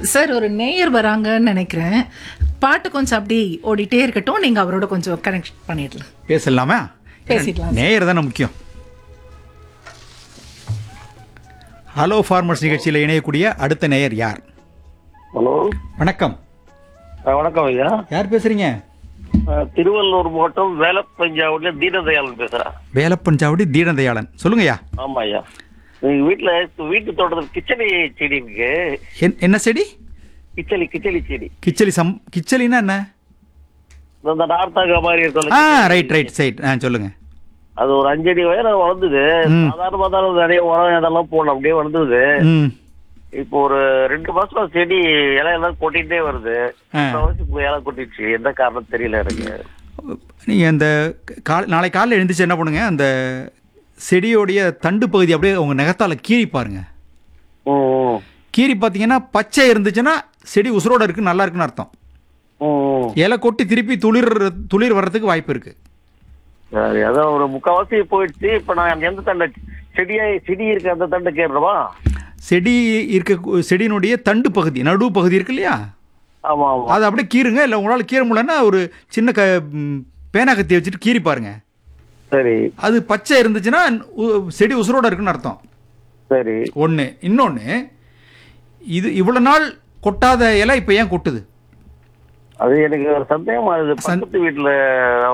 Sir ஒரு நேயர் வராங்கன்னு நினைக்கிறேன் பாட்டு கொஞ்சம் அப்படி ஓடிட்டே இருக்கட்டும் நீங்க அவரோட கொஞ்சம் கனெக்ட் பண்ணிடலாம் பேசலாமா பேசிடலாம் நேயர் தானே முக்கியம் ஹலோ ஃபார்மர்ஸ் நிகழ்ச்சியில் இணையக்கூடிய அடுத்த நேயர் யார் ஹலோ வணக்கம் ஆ, வணக்கம் ஐயா யார் பேசுறீங்க ஆ, திருவள்ளூர் மாவட்டம் வேலப்பஞ்சாவுல தீனதயாளன் பேசுறேன் வேலப்பன் சாவடி தீனதயாளன் சொல்லுங்கய்யா ஆமா ஐயா எங்க வீட்டுல வீட்டு தோட்டத்தில் கிச்சடி செடி இருக்கு என்- என்ன செடி கிச்சலி கிச்சலி செடி கிச்சலி சம் கிச்சலினா என்ன இந்த நார்த்தாங்க மாதிரி ஆ இருக்கும் ரைட் ரைட் சைட் ஆ சொல்லுங்க அது ஒரு அஞ்சடி வயல வளர்ந்தது ம். சாதாரணமா தான் நிறைய உரம் இதெல்லாம் போடணும் அப்படியே வளர்ந்தது ம் இப்போ ஒரு ரெண்டு மாசமா செடி இலையெல்லாம் கொட்டிட்டே வருது ஆ. இந்த வருஷம் இப்போ இலை கொட்டிடுச்சு எந்த காரணம் தெரியல எனக்கு நீங்கள் அந்த கால் நாளை காலையில் எழுந்திரிச்சு என்ன பண்ணுங்க அந்த செடியோடைய தண்டு பகுதி அப்படியே உங்கள் நகத்தால் கீறி பாருங்க ம், ம். கீறி பார்த்தீங்கன்னா பச்சை இருந்துச்சுன்னா செடி உசுரோட இருக்கு நல்லா இருக்குன்னு அர்த்தம் ம், ம். இலை கொட்டி திருப்பி துளிர் துளிர் வர்றதுக்கு வாய்ப்பு இருக்கு சரி அதான் ஒரு முக்காவாசி போயிடுச்சு இப்ப நான் எந்த தண்டை செடியா செடி இருக்க அந்த தண்டை கேடுறவா செடி இருக்க செடியினுடைய தண்டு பகுதி நடு பகுதி இருக்கு இல்லையா ஆமா ஆமா அதை அப்படியே கீறுங்க இல்லை உங்களால் கீற முடியலன்னா ஒரு சின்ன க ம், பேனா கத்தி வச்சுட்டு கீறி பாருங்க சரி அது பச்சை இருந்துச்சுன்னா உ- செடி உசுரோட இருக்குன்னு அர்த்தம் சரி ஒன்று இன்னொன்று இது இவ்வளோ நாள் கொட்டாத இலை இப்போ ஏன் கொட்டுது அது எனக்கு ஒரு சந்தேகமா இருக்குது பக்கத்து வீட்டுல